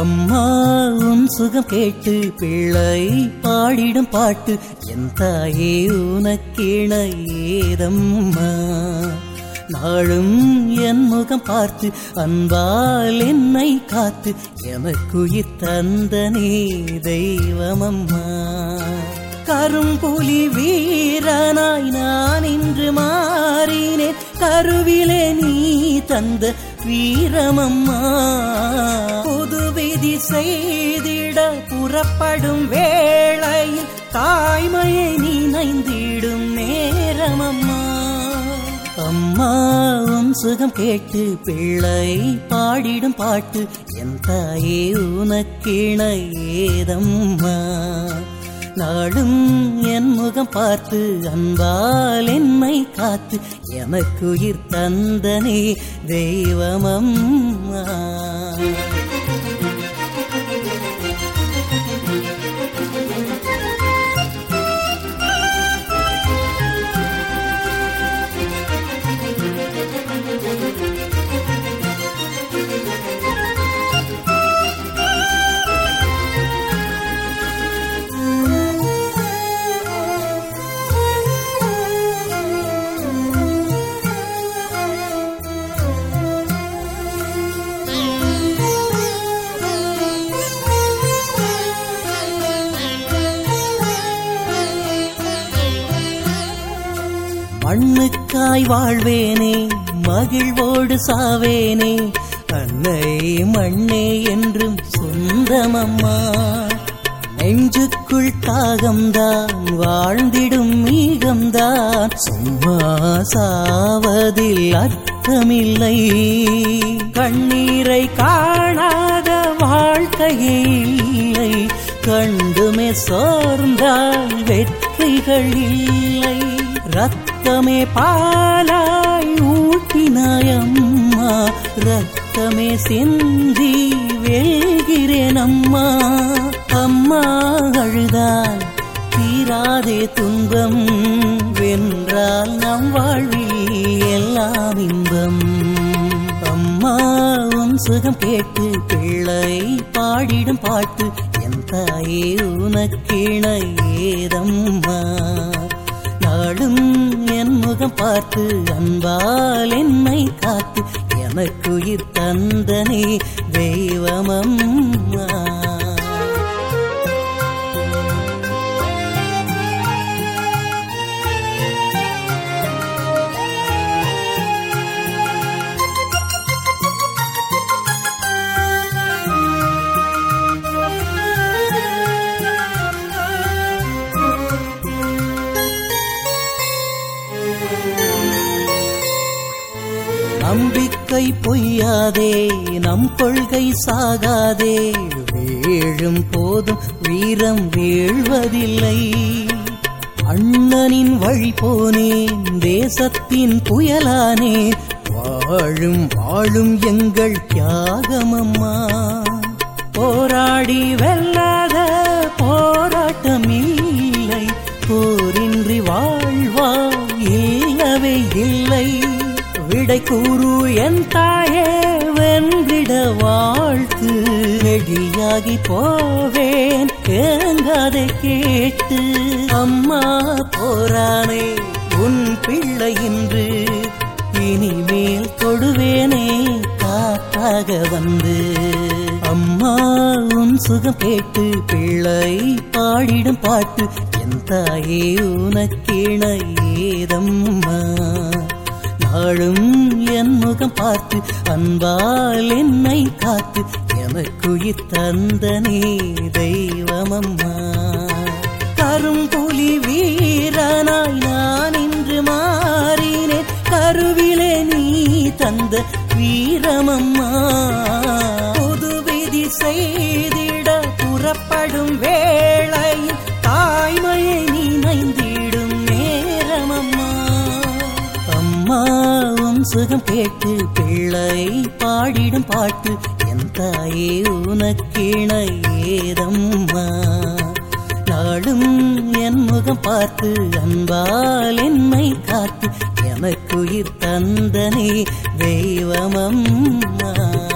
அம்மா உன் சுகம் கேட்டு பிள்ளை பாடிடும் பாட்டு என் தாயே உனக்கீழ ஏதம்மா நாளும் என் முகம் பார்த்து அன்பால் என்னை காத்து எமக்குயிர் தந்தனே தெய்வமம்மா கரும்புலி வீரனாய் நான் இன்று மாறினேன் கருவிலே நீ தந்த வீரமம்மா புது விதி செய்திட புறப்படும் வேளையில் தாய்மையை நீ நைந்திடும் நேரமம்மா அம்மா உன் சுகம் கேட்டு பிள்ளை பாடிடும் பாட்டு என் தாயே உனக்கீழ ஏதம்மா நாளும் என் முகம் பார்த்து அன்பால் என்னை காத்து எமக்குயிர் தந்தனே தெய்வமம்மா மண்ணுக்காய் வாழ்வேனே மகிழ்வோடு சாவேனே அன்னை மண்ணே என்றும் சொந்தமம்மா நெஞ்சுக்குள் தாகம்தான் வாழ்ந்திடும் மீகம்தான் சும்மா சாவதில் அர்த்தமில்லை கண்ணீரை காணாத வாழ்க்கையே இல்லை கண்டுமே சோர்ந்தால் வெற்றிகள் இல்லை ரத்தமே பாலாய் ஊட்டினாயம்மா ரத்தமே சிந்தி வெல்கிறேன் அம்மா அம்மா அழுதால் தீராதே துன்பம் வென்றால் நம் வாழ்வில் எல்லாம் இன்பம் அம்மா உன் சுகம் கேட்டு பிள்ளை பாடிடும் பாட்டு என் தாயே உனக்கீழ ஏதம்மா நாளும் என் முகம் பார்த்து அன்பால் என்னை காத்து எனக்குயிர் தந்தனே தெய்வமம்மா நம்பிக்கை பொய்யாதே நம் கொள்கை சாகாதே வீழும் போதும் வீரம் வீழ்வதில்லை அண்ணனின் வழி போனேன் தேசத்தின் புயலானேன் வாழும் வாழும் எங்கள் தியாகமம்மா போராடி வெல்லாத போராட்டம் இல்லை போரின்றி வாழ்வா இல்லவே இல்லை விடை கூறு என் தாயே வென்றிட வாழ்த்து நெடியாகி போவேன் ஏங்காதை கேட்டு அம்மா போரானே உன் பிள்ளை இன்று இனிமேல் தொடுவேனே காற்றாக வந்து அம்மா உன் சுகம் கேட்டு பிள்ளை பாடிடும் பாட்டு என் தாயே உனக்கீழ ஏதம்மா நாளும் என் முகம் பார்த்து அன்பால் என்னை காத்து எமக்குயிர் தந்தனே தெய்வமம்மா கரும்புலி வீரனாய் நான் இன்று மாறினேன் கருவிலே நீ தந்த வீரமம்மா புது விதி செய்திட புறப்படும் வேளையில் தாய்மையை நீ நைந்திடும் நேரமம்மா அம்மா உன் சுகம் கேட்டு பிள்ளை பாடிடும் பாட்டு என் தாயே உனக்கீழ ஏதம்மா நாளும் என் முகம் பார்த்து அன்பால் என்னை காத்து எனக்குயிர் தந்தனே தெய்வமம்மா